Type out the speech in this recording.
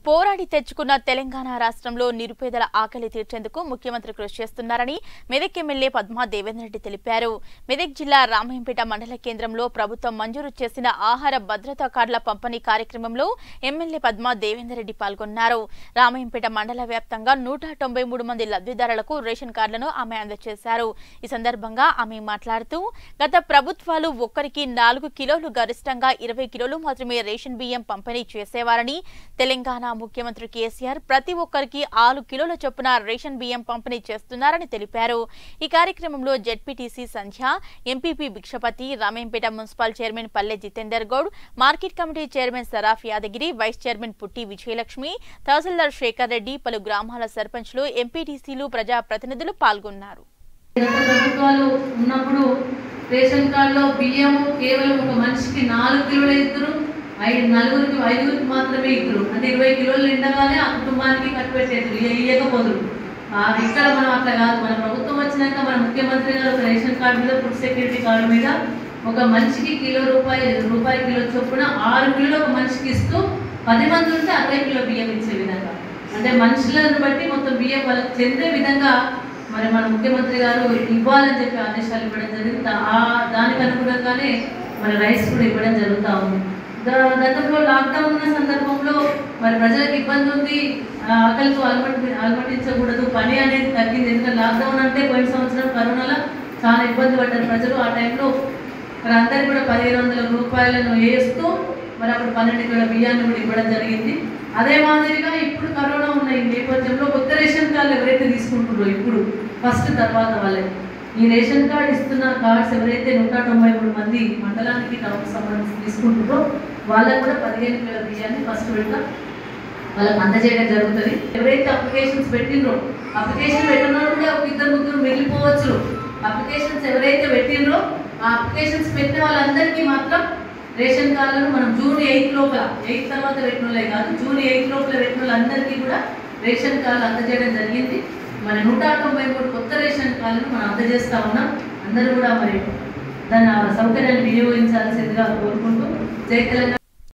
పోరాడి తెచ్చుకున్న తెలంగాణ రాష్ట్రంలో నిరుపేదల ఆకలి తీర్చేందుకు ముఖ్యమంత్రి కృషి చేస్తున్నారని మెదక్ ఎమ్మెల్యే పద్మా దేవేందర్ రెడ్డి తెలిపారు మెదక్ జిల్లా రామాయంపేట మండల కేంద్రంలో ప్రభుత్వం మంజూరు చేసిన ఆహార భద్రతా కార్డుల పంపిణీ కార్యక్రమంలో ఎమ్మెల్యే పద్మా దేవేందర్ రెడ్డి పాల్గొన్నారు రామాయంపేట మండల వ్యాప్తంగా నూట తొంభై మూడు మంది లబ్ధిదారులకు రేషన్ కార్డులను ఆమె అందజేశారు ఈ సందర్భంగా ఆమె మాట్లాడుతూ గత ప్రభుత్వాలు ఒక్కరికి నాలుగు కిలోలు గరిష్టంగా ఇరవై కిలోలు మాత్రమే రేషన్ బియ్యం పంపిణీ చేసేవారని తెలంగాణ ముఖ్యమంత్రి కేసీఆర్ ప్రతి ఒక్కరికి ఆరు కిలోల చొప్పున రేషన్ బియ్యం పంపిణీ చేస్తున్నారని తెలిపారు ఈ కార్యక్రమంలో ZPTC Sandhya MPP Bhikshapathi Ramempet municipal chairman Palle Jitender Goud market committee chairman Saraf Yadagiri vice chairman Putti Vijayalakshmi తహసీల్దార్ శేఖర్ రెడ్డి పలు గ్రామాల సర్పంచ్లు ఎంపీటీసీలు ప్రజాప్రతినిధులు పాల్గొన్నారు గత ప్రభుత్వాలు ఉన్నప్పుడు రేషన్ కార్డులో బియ్యం కేవలం ఒక మనిషికి నాలుగు కిలోలు ఇద్దరు ఐదు నలుగురికి ఐదుగురికి మాత్రమే ఇద్దరు అంటే ఇరవై కిలోలు నిండగానే ఆ కుటుంబానికి కట్టుబెట్టేది ఇయ్యకపోదురు ఆ, ఇక్కడ మనం అట్లా కాదు మన ప్రభుత్వం వచ్చినాక మన ముఖ్యమంత్రి గారు ఒక రేషన్ కార్డు మీద ఫుడ్ సెక్యూరిటీ కార్డు మీద ఒక మనిషికి కిలో రూపాయి రూపాయి కిలో చొప్పున ఆరు కిలోలు ఒక మనిషికి ఇస్తూ పది మంది ఉంటే అరవై కిలో బియ్యం ఇచ్చే విధంగా అంటే మనుషులను బట్టి మొత్తం బియ్యం వాళ్ళకి చెందే విధంగా మరి మన ముఖ్యమంత్రి గారు ఇవ్వాలని చెప్పి ఆదేశాలు ఇవ్వడం జరిగింది దా- ఆ దానికి అనుగుణంగానే మరి రైస్ కూడా ఇవ్వడం జరుగుతూ ఉంది ద- గతంలో లాక్డౌన్ ఉన్న సందర్భంలో మరి ప్రజలకు ఇబ్బంది ఉంది ఆ, ఆకలితో అలమటి అలమటించకూడదు పని అనేది తగ్గింది ఎందుకంటే లాక్డౌన్ అంటే పోయిన సంవత్సరం కరోనాలో చాలా ఇబ్బంది పడ్డారు ప్రజలు ఆ టైంలో మరి అందరికి కూడా పదిహేను వందల రూపాయలను వేస్తూ మరి అప్పుడు పన్నెండు కిలోల బియ్యాన్ని కూడా ఇవ్వడం జరిగింది అదే మాదిరిగా ఇప్పుడు కరోనా ఉన్న ఈ నేపథ్యంలో కొత్త రేషన్ కార్డులు ఎవరైతే తీసుకుంటున్నారో ఇప్పుడు ఫస్ట్ తర్వాత వాళ్ళే ఈ రేషన్ కార్డు ఇస్తున్న కార్డ్స్ ఎవరైతే నూట తొంభై మూడు మంది మండలానికి టౌన్కి సంబంధించి తీసుకుంటున్నారో వాళ్ళకు కూడా పదిహేను కిలోల బియ్యాన్ని ఫస్ట్ విడత వాళ్ళకి అందజేయడం జరుగుతుంది ఎవరైతే అప్లికేషన్స్ పెట్టినరో అప్లికేషన్ పెట్టిన కూడా ఒక ఇద్దరు ముగ్గురు మిగిలిపోవచ్చు అప్లికేషన్స్ ఎవరైతే పెట్టినరో ఆ అప్లికేషన్స్ పెట్టిన వాళ్ళందరికీ మాత్రం రేషన్ కార్డులను మనం జూన్ ఎయిత్ లోపల ఎయిత్ తర్వాత పెట్టిన వాళ్ళే కాదు జూన్ ఎయిత్ లోపల పెట్టిన వాళ్ళందరికీ కూడా రేషన్ కార్డులు అందజేయడం జరిగింది మరి నూట తొంభై మూడు కొత్త రేషన్ కార్డులను మనం అందజేస్తా ఉన్నాం అందరూ కూడా మరి దాని ఆ సౌకర్యాన్ని వినియోగించాల్సిందిగా కోరుకుంటూ జై తెలంగాణ